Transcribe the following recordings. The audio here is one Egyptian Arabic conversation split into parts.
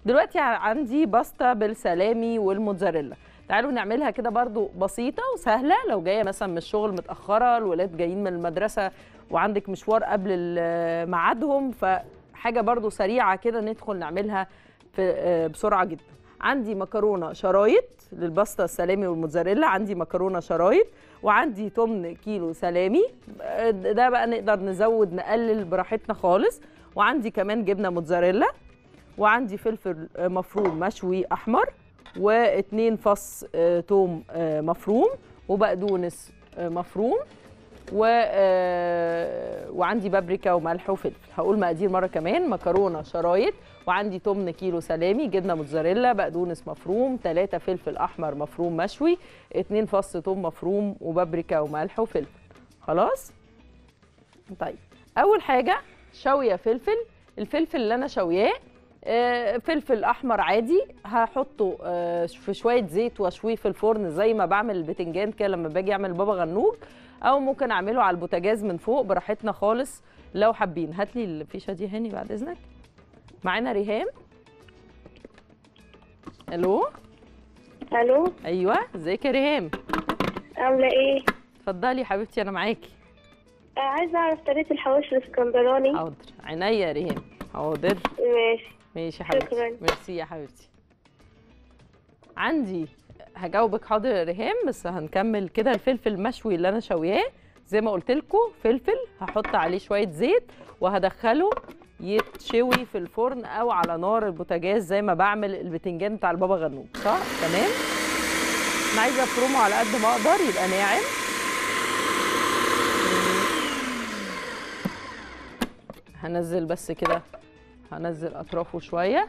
دلوقتي عندي باستا بالسلامي والموتزاريلا تعالوا نعملها كده برضو بسيطه وسهله لو جايه مثلا من الشغل متاخره الولاد جايين من المدرسه وعندك مشوار قبل ال- ميعادهم فحاجه برضو سريعه كده ندخل نعملها في آه، بسرعه جدا عندي مكرونه شرايط للباستا السلامي والموتزاريلا عندي مكرونه شرايط وعندي تمن كيلو سلامي آه، ده بقى نقدر نزود نقلل براحتنا خالص وعندي كمان جبنه موتزاريلا وعندي فلفل آه، مفروم مشوي احمر واتنين فص آه، توم آه، مفروم وبقدونس آه، مفروم و آه، وعندي بابريكا وملح وفلفل هقول مقادير مره كمان مكرونه شرايط وعندي تمن كيلو سلامي جبنه موتزاريلا بقدونس مفروم 3 فلفل احمر مفروم مشوي 2 فص توم مفروم وبابريكا وملح وفلفل خلاص طيب اول حاجه شويه فلفل الفلفل اللي انا شوياه آه، فلفل احمر عادي هحطه آه، في شويه زيت واشويه في الفرن زي ما بعمل البتنجان كده لما باجي اعمل بابا غنوج او ممكن اعمله على البوتاجاز من فوق براحتنا خالص لو حابين هات لي الفيشه دي هاني بعد اذنك معانا ريهام الو الو ايوه ازيك يا ريهام عامله ايه اتفضلي يا حبيبتي انا معاكي آه، عايزه اعرف طريقه الحواوشي الاسكندراني حاضر عينيا يا ريهام حاضر ماشي ماشي يا حبيبتي شكراً. ميرسي يا حبيبتي عندي هجاوبك حاضر يا ريهام بس هنكمل كده الفلفل المشوي اللي انا شوياه زي ما قلت لكم فلفل هحط عليه شويه زيت وهدخله يتشوي في الفرن او على نار البوتاجاز زي ما بعمل البتنجان بتاع البابا غنوج صح تمام انا عايزه افرمه على قد ما اقدر يبقى ناعم هنزل بس كده هنزل اطرافه شويه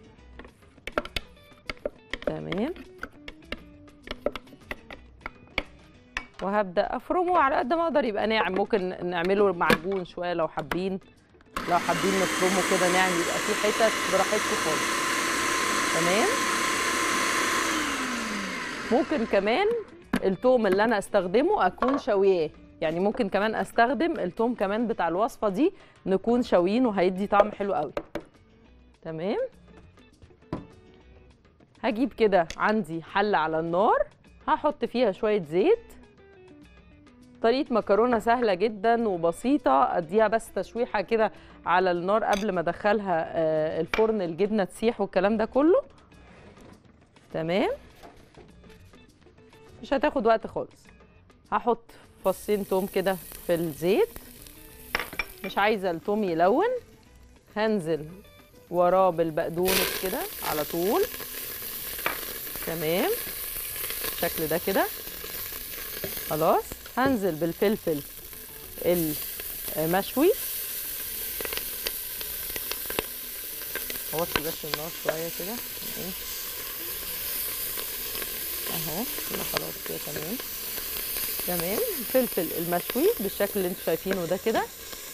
تمام وهبدا افرمه على قد ما اقدر يبقى ناعم ممكن نعمله معجون شويه لو حابين لو حابين نفرمه كده ناعم يبقى فيه حتت براحتكم خالص تمام ممكن كمان التوم اللي انا استخدمه اكون شوياه يعني ممكن كمان استخدم التوم كمان بتاع الوصفه دي نكون شاويين وهيدي طعم حلو قوي تمام هجيب كده عندي حله على النار هحط فيها شويه زيت طريقه مكرونه سهله جدا وبسيطه اديها بس تشويحه كده على النار قبل ما ادخلها آه، الفرن الجبنه تسيح والكلام ده كله تمام مش هتاخد وقت خالص هحط فصين توم كده في الزيت مش عايزه التوم يلون هنزل وراه بالبقدونس كده على طول تمام بالشكل ده كده خلاص هنزل بالفلفل المشوي اوطي بس النار شويه كده عشان ايه اهو كده خلاص كده تمام تمام الفلفل المشوي بالشكل اللي انتوا شايفينه ده كده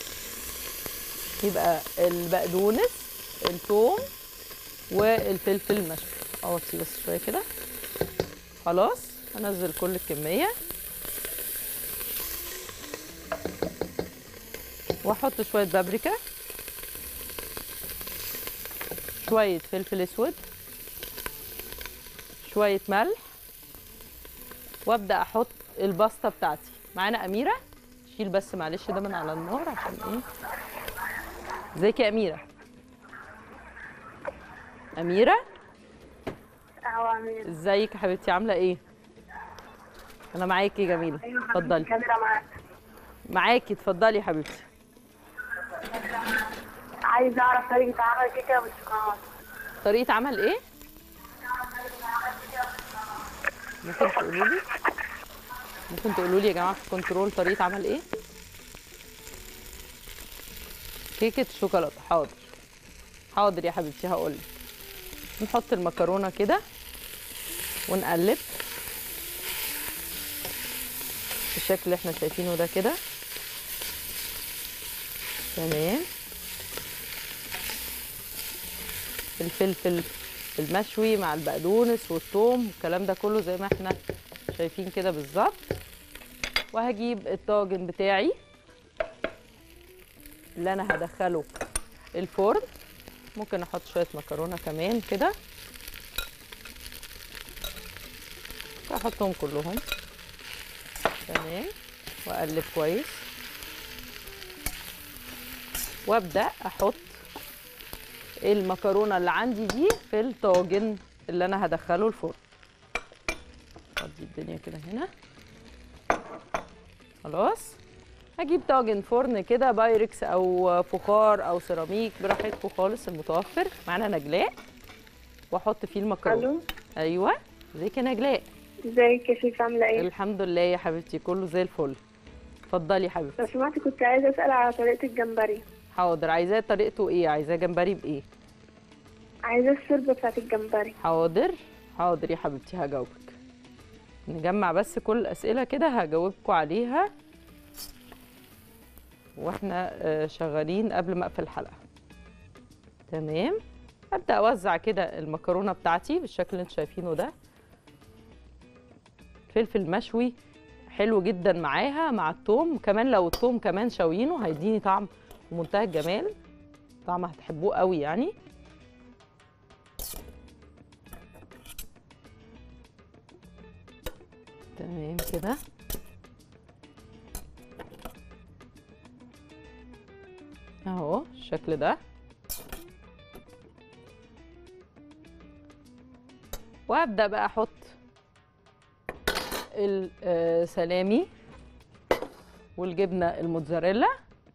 يبقى البقدونس الثوم والفلفل المشوي اوطي بس شويه كده خلاص هنزل كل الكميه واحط شويه بابريكا شويه فلفل اسود شويه ملح وابدا احط الباستا بتاعتي معانا اميره شيل بس معلش ده من على النار عشان ايه ازيك يا اميره اميره اهو عامله ازيك يا حبيبتي عامله ايه انا معاكي يا جميله اتفضلي الكاميرا معاك معاكي اتفضلي يا حبيبتي عايزه اعرف طريقه عمل كيكه بالشوكولاته طريقه عمل ايه ممكن تقولوا لي ممكن تقولوا لي يا جماعه في الكنترول طريقه عمل ايه كيكه شوكولاته حاضر حاضر يا حبيبتي هقول لك نحط المكرونه كده ونقلب بالشكل اللي احنا شايفينه ده كده تمام الفلفل المشوي مع البقدونس والثوم والكلام ده كله زي ما احنا شايفين كده بالظبط وهجيب الطاجن بتاعي اللي انا هدخله الفرن ممكن احط شويه مكرونه كمان كده احطهم كلهم تمام واقلب كويس وابدا احط المكرونه اللي عندي دي في الطاجن اللي انا هدخله الفرن ادي الدنيا كده هنا خلاص هجيب طاجن فرن كده بايركس او فخار او سيراميك براحتكم خالص المتوفر معانا نجلاء واحط فيه المكرونه الو ايوه ازيك يا نجلاء ازيك يا شيف عامله ايه الحمد لله يا حبيبتي كله زي الفل اتفضلي يا حبيبتي لو سمحتي كنت عايزه اسال على طريقه الجمبري حاضر عايزاه طريقته ايه عايزاه جمبري بايه عايزه الشوربه بتاعت الجمبري حاضر حاضر يا حبيبتي هجاوبك نجمع بس كل الاسئله كده هجاوبكم عليها واحنا آه، شغالين قبل ما اقفل الحلقه تمام ابدا اوزع كده المكرونه بتاعتي بالشكل اللي انتوا شايفينه ده فلفل مشوي حلو جدا معاها مع التوم كمان لو التوم كمان شاويينه هيديني طعم ومنتهى الجمال طعم هتحبوه قوي يعني تمام كده اهو الشكل ده وابدا بقى احط السلامي والجبنه الموتزاريلا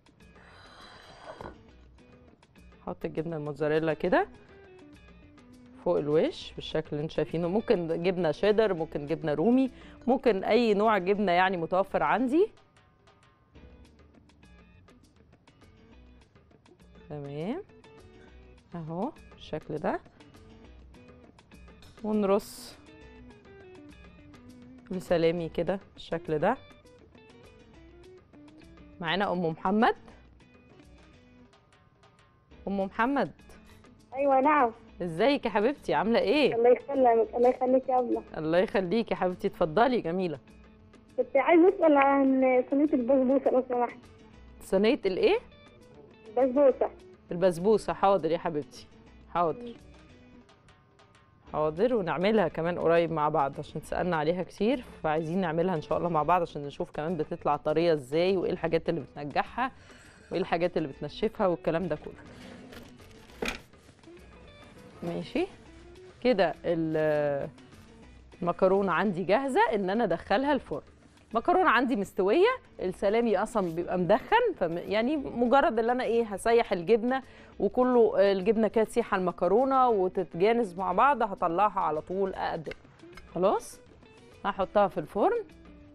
احط الجبنه الموتزاريلا كده فوق الوش بالشكل اللي انتوا شايفينه ممكن جبنه شيدر ممكن جبنه رومي ممكن اي نوع جبنه يعني متوفر عندي تمام اهو بالشكل ده ونرص السلامي كده بالشكل ده معانا ام محمد ام محمد ايوه نعم ازيك يا حبيبتي عامله ايه الله يسلمك الله يخليك يا ابله الله يخليك يا حبيبتي اتفضلي جميله كنت عايزه اسال عن صينيه البسبوسه لو سمحت صينيه الايه بسبوسه البسبوسه حاضر يا حبيبتي حاضر حاضر ونعملها كمان قريب مع بعض عشان تسالنا عليها كتير فعايزين نعملها ان شاء الله مع بعض عشان نشوف كمان بتطلع طريه ازاي وايه الحاجات اللي بتنجحها وايه الحاجات اللي بتنشفها والكلام ده كله ماشي كده ال- المكرونه عندي جاهزه ان انا ادخلها الفرن مكرونه عندي مستويه السلامي اصلا بيبقى مدخن فم يعني مجرد ان انا ايه هسيح الجبنه وكله آه، الجبنه كده تسيح على المكرونه وتتجانس مع بعض هطلعها على طول اقدم خلاص هحطها في الفرن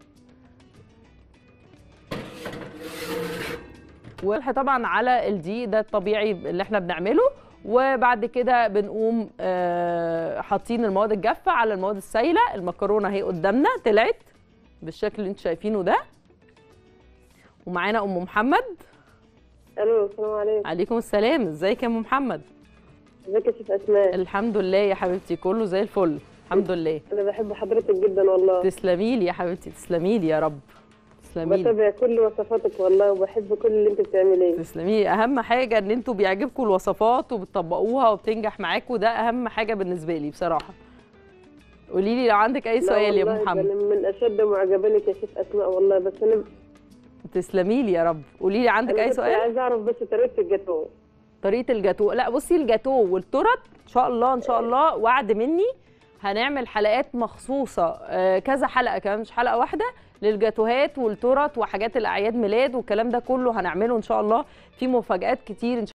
والح طبعا على الدقيق ده الطبيعي اللي احنا بنعمله وبعد كده بنقوم آه، حاطين المواد الجافه على المواد السائله المكرونه اهي قدامنا طلعت بالشكل اللي انتوا شايفينه ده ومعانا ام محمد الو السلام عليكم عليكم السلام ازيك يا ام محمد ازيك يا شيف اسماء الحمد لله يا حبيبتي كله زي الفل الحمد لله انا بحب حضرتك جدا والله تسلمي لي يا حبيبتي تسلمي لي يا رب تسلمي لي بتابع كل وصفاتك والله وبحب كل اللي انت بتعمليه تسلمي لي اهم حاجه ان انتوا بيعجبكم الوصفات وبتطبقوها وبتنجح معاكم ده اهم حاجه بالنسبه لي بصراحه قولي لي لو عندك اي لا سؤال يا والله ام محمد ده أنا من اشد معجبينك يا شيف اسماء والله بس انا تسلمي لي يا رب قولي لي عندك أنا اي كنت سؤال عايزه اعرف بس طريقه الجاتوه طريقه الجاتو لا بصي الجاتو والتورت ان شاء الله ان شاء الله وعد مني هنعمل حلقات مخصوصه آه، كذا حلقه كمان مش حلقه واحده للجاتوهات والتورت وحاجات الاعياد ميلاد والكلام ده كله هنعمله ان شاء الله في مفاجآت كتير ان